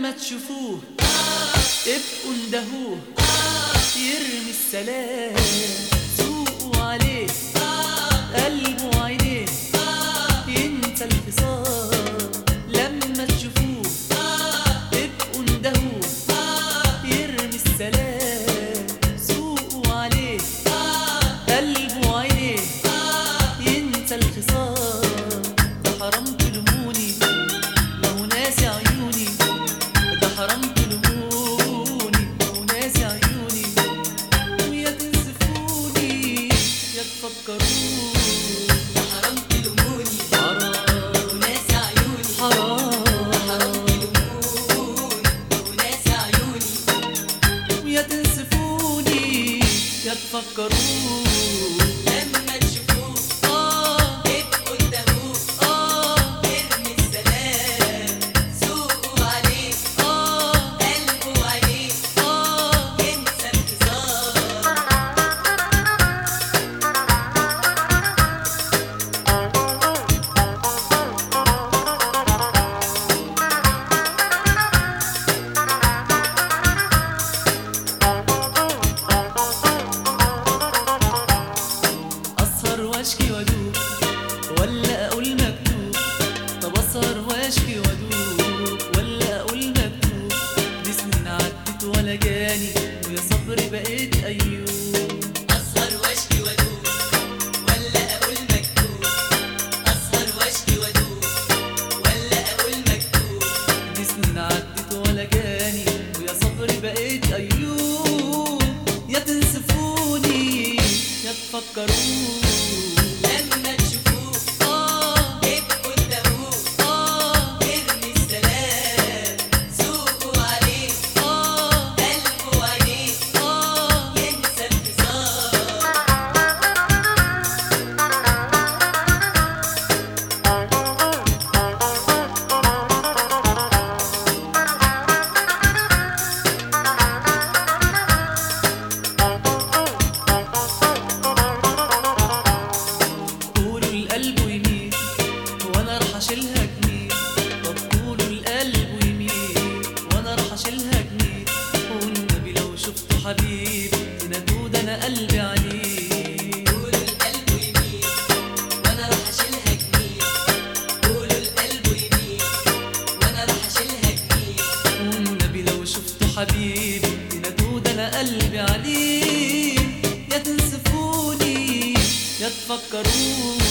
لما تشوفوه ابقوا اندهوه يرمي السلام سوقوا عليه قلبه وعينيه ينسى الخصام لما تشوفوه ابقوا اندهوه يرمي السلام سوقوا عليه قلبه وعينيه ينسى الخصام ده حرام تلوموني ما هو ناسي عيوني ده حرام تلوموني ما هو ناسي عيوني ويا تنسفوني يا تفكروني حرام تلوموني حرام وناسي عيوني حرام حرام تلوموني وناسي عيوني ويا تنسفوني يا تفكروني لما تشوفوه آه ابقوا اندهوه آه ارمي السلام سوقوا عليه آه قلبه وعينيه آه ينسى الخصام أسهر واشكي وادوب ولا أقول مكتوب طب أسهر واشكي وادوب ولا أقول مكتوب دي سنين عدت ولا جاني ويا صبري بقيت أيوب أسهر واشكي وادوب ولا أقول مكتوب أسهر واشكي وادوب ولا أقول مكتوب دي سنين عدت ولا جاني ويا صبري بقيت أيوب يا تنسفوني يا تفكروني لما تشوفوه آه ابقوا اندهوه آه ارمي السلام سوقوا عليه آه قلبه وعينيه آه ينسى الخصام قولوا القلب يميل وانا راح اشيلها جميل طب قولوا القلب يميل وانا راح اشيلها جميل والنبي لو شفته حبيب تنادوا ده انا قلبي عليه قولوا القلب يميل وانا راح اشيلها جميل قولوا القلب يميل وانا راح اشيلها جميل والنبي لو شفته حبيب تنادوا ده انا قلبي عليه يا تنسفوني يا تفكروني